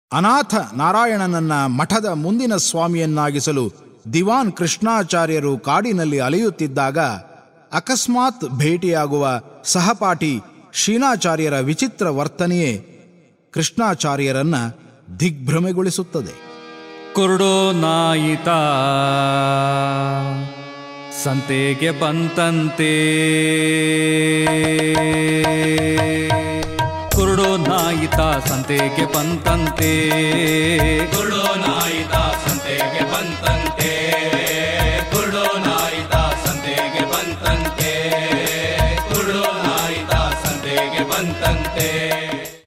ಅನಾಥ ನಾರಾಯಣನನ್ನ ಮಠದ ಮುಂದಿನ ಸ್ವಾಮಿಯನ್ನಾಗಿಸಲು ದಿವಾನ್ ಕೃಷ್ಣಾಚಾರ್ಯರು ಕಾಡಿನಲ್ಲಿ ಅಲೆಯುತ್ತಿದ್ದಾಗ ಅಕಸ್ಮಾತ್ ಭೇಟಿಯಾಗುವ ಸಹಪಾಠಿ ಶೀನಾಚಾರ್ಯರ ವಿಚಿತ್ರ ವರ್ತನೆಯೇ ಕೃಷ್ಣಾಚಾರ್ಯರನ್ನ ದಿಗ್ಭ್ರಮೆಗೊಳಿಸುತ್ತದೆ ಕುರುಡೋ ನಾಯಿತ ಸಂತೆಗೆ ಬಂತಂತೆ ಕುರುಡೋ ನಾಯಿತ ಸಂತೆಗೆ ಬಂತಂತೆ ಕುರುಡೋ ನಾಯಿತ